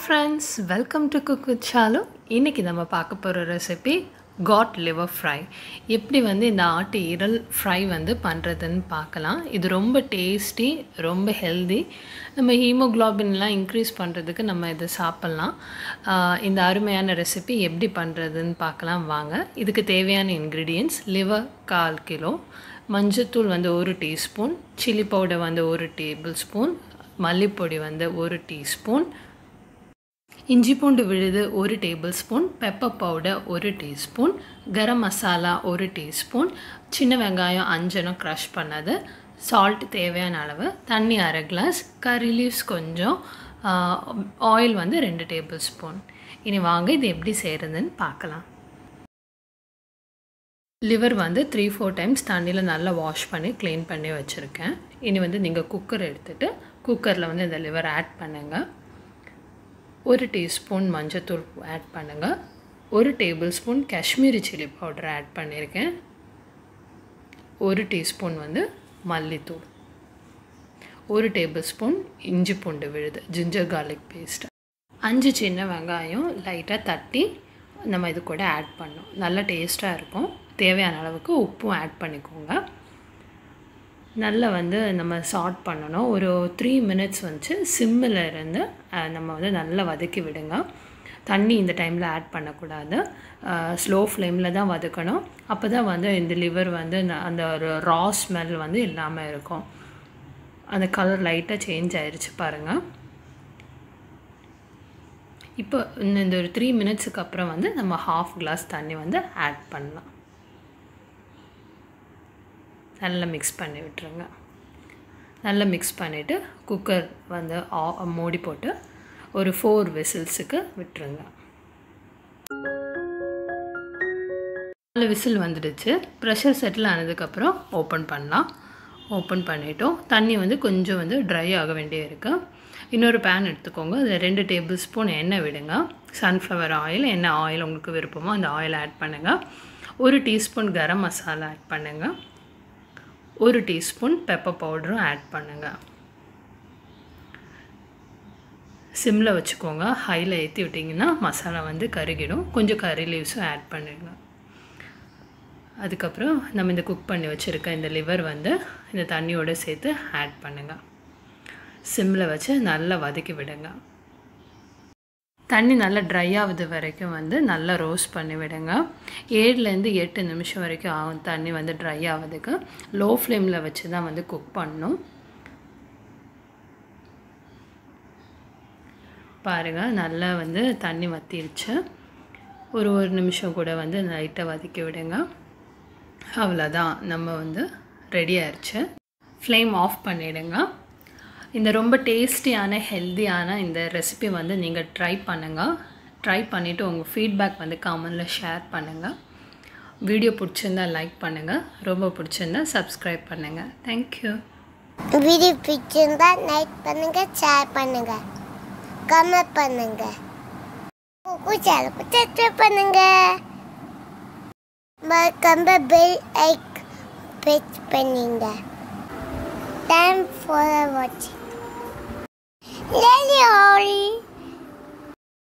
Friends welcome to cook with Shalu இன்றைக்கி நம்ம பார்க்க போகிற ரெசிபி காட் லிவர் ஃப்ரை எப்படி வந்து இந்த ஆட்டு ஈரல் ஃப்ரை வந்து பண்ணுறதுன்னு பார்க்கலாம் இது ரொம்ப டேஸ்டி ரொம்ப ஹெல்தி நம்ம ஹீமோக்ளோபின்லாம் இன்க்ரீஸ் பண்ணுறதுக்கு நம்ம இதை சாப்பிட்லாம் ஆஹ் இந்த அருமையான ரெசிபி எப்படி பண்ணுறதுன்னு பார்க்கலாம் வாங்க இதுக்கு தேவையான இன்க்ரீடியன்ட்ஸ் லிவர் கால் கிலோ மஞ்சத்தூள் வந்து ஒரு டீஸ்பூன் சில்லி பவுடர் வந்து ஒரு டேபிள் ஸ்பூன் மல்லிப்பொடி வந்து ஒரு டீஸ்பூன் இஞ்சி பூண்டு விழுது ஒரு டேபிள் ஸ்பூன் பெப்பர் பவுடர் ஒரு டீஸ்பூன் கரம் மசாலா ஒரு டீஸ்பூன் சின்ன வெங்காயம் அஞ்சனம் க்ரஷ் பண்ணது சால்ட் தேவையான அளவு தண்ணி அரை கிளாஸ் கறி லீவ்ஸ் கொஞ்சம் ஆயில் வந்து ரெண்டு டேபிள் ஸ்பூன் இனி வாங்க இது எப்படி செய்கிறதுன்னு பார்க்கலாம் லிவர் வந்து த்ரீ ஃபோர் டைம்ஸ் தண்ணியில் நல்லா வாஷ் பண்ணி க்ளீன் பண்ணி வச்சுருக்கேன் இனி வந்து நீங்கள் குக்கர் எடுத்துகிட்டு குக்கரில் வந்து இந்த லிவர் ஆட் பண்ணுங்கள் ஒரு டீஸ்பூன் மஞ்சத்தூள் ஆட் பண்ணுங்கள் ஒரு table spoon Kashmiri chilli powder add பண்ணியிருக்கேன் ஒரு டீஸ்பூன் வந்து மல்லித்தூள் ஒரு டேபிள் ஸ்பூன் இஞ்சி பூண்டு விழுது ஜிஞ்சர் கார்லிக் பேஸ்ட் அஞ்சு சின்ன வெங்காயம் லைட்டாக தட்டி நம்ம இது கூட ஆட் பண்ணோம் நல்லா டேஸ்ட்டாக இருக்கும் தேவையான அளவுக்கு உப்பும் ஆட் பண்ணிக்கோங்க நல்லா வந்து நம்ம சாட் பண்ணணும் ஒரு த்ரீ மினிட்ஸ் வந்து சிம்மில் இருந்து நம்ம வந்து நல்லா வதக்கி விடுங்க தண்ணி இந்த டைமில் ஆட் பண்ணக்கூடாது ஸ்லோ ஃப்ளேமில் தான் வதக்கணும் அப்போ தான் வந்து இந்த லிவர் வந்து அந்த ஒரு ரா ஸ்மெல் வந்து இல்லாமல் இருக்கும் அந்த கலர் லைட்டாக சேஞ்ச் ஆயிடுச்சு பாருங்கள் இப்போ இந்த ஒரு த்ரீ மினிட்ஸுக்கு அப்புறம் வந்து நம்ம ஹாஃப் கிளாஸ் தண்ணி வந்து ஆட் பண்ணலாம் நல்லா மிக்ஸ் பண்ணி விட்டுருங்க நல்லா மிக்ஸ் பண்ணிவிட்டு குக்கர் வந்து ஆ மூடி போட்டு ஒரு ஃபோர் விசில்ஸுக்கு விட்டுருங்க நாலு விசில் வந்துடுச்சு ப்ரெஷர் செட்டில் ஆனதுக்கப்புறம் ஓப்பன் பண்ணலாம் ஓப்பன் பண்ணிட்டோம் தண்ணி வந்து கொஞ்சம் வந்து ட்ரை ஆக வேண்டிய இருக்குது இன்னொரு பேன் எடுத்துக்கோங்க அதில் ரெண்டு டேபிள் ஸ்பூன் எண்ணெய் விடுங்க சன்ஃப்ளவர் ஆயில் என்ன ஆயில் உங்களுக்கு விருப்பமோ அந்த ஆயில் ஆட் பண்ணுங்கள் ஒரு டீஸ்பூன் கரம் மசாலா ஆட் பண்ணுங்கள் ஒரு டீஸ்பூன் பெப்பர் பவுடரும் ஆட் பண்ணுங்கள் சிம்மில் வச்சுக்கோங்க ஹையில் ஏற்றி விட்டிங்கன்னா மசாலா வந்து கருகிடும் கொஞ்சம் கறி லீவ்ஸும் ஆட் பண்ணிடுங்க அதுக்கப்புறம் நம்ம இந்த குக் பண்ணி வச்சுருக்க இந்த லிவர் வந்து இந்த தண்ணியோடு சேர்த்து ஆட் பண்ணுங்கள் சிம்மில் வச்சு நல்லா வதக்கி விடுங்க தண்ணி நல்லா ட்ரை ஆகுது வரைக்கும் வந்து நல்லா ரோஸ்ட் பண்ணி விடுங்க ஏழுலேருந்து எட்டு நிமிஷம் வரைக்கும் ஆகும் தண்ணி வந்து ட்ரை ஆகுதுக்கு லோ ஃப்ளேமில் வச்சு தான் வந்து குக் பண்ணணும் பாருங்கள் நல்லா வந்து தண்ணி வற்றிடுச்சு ஒரு ஒரு நிமிஷம் கூட வந்து லைட்டாக வதக்கி விடுங்க அவ்வளோதான் நம்ம வந்து ரெடி ஆயிடுச்சு ஃப்ளேம் ஆஃப் பண்ணிவிடுங்க இந்த ரொம்ப டேஸ்டியான ஹெல்த்தியான இந்த ரெசிபி வந்து நீங்கள் ட்ரை பண்ணுங்கள் ட்ரை பண்ணிவிட்டு உங்கள் ஃபீட்பேக் வந்து காமனில் ஷேர் பண்ணுங்கள் வீடியோ பிடிச்சிருந்தா லைக் பண்ணுங்கள் ரொம்ப பிடிச்சிருந்தா சப்ஸ்கிரைப் பண்ணுங்கள் தேங்க்யூ வீடியோ பிடிச்சிருந்தா லைக் பண்ணுங்க ஷேர் பண்ணுங்க கமெண்ட் பண்ணுங்க குக்கு சேனலுக்கு சப்ஸ்கிரைப் பண்ணுங்க மறக்காம பெல் ஐக் பிரஸ் பண்ணுங்க தேங்க் ஃபார் வாட்சிங் Lily Holly.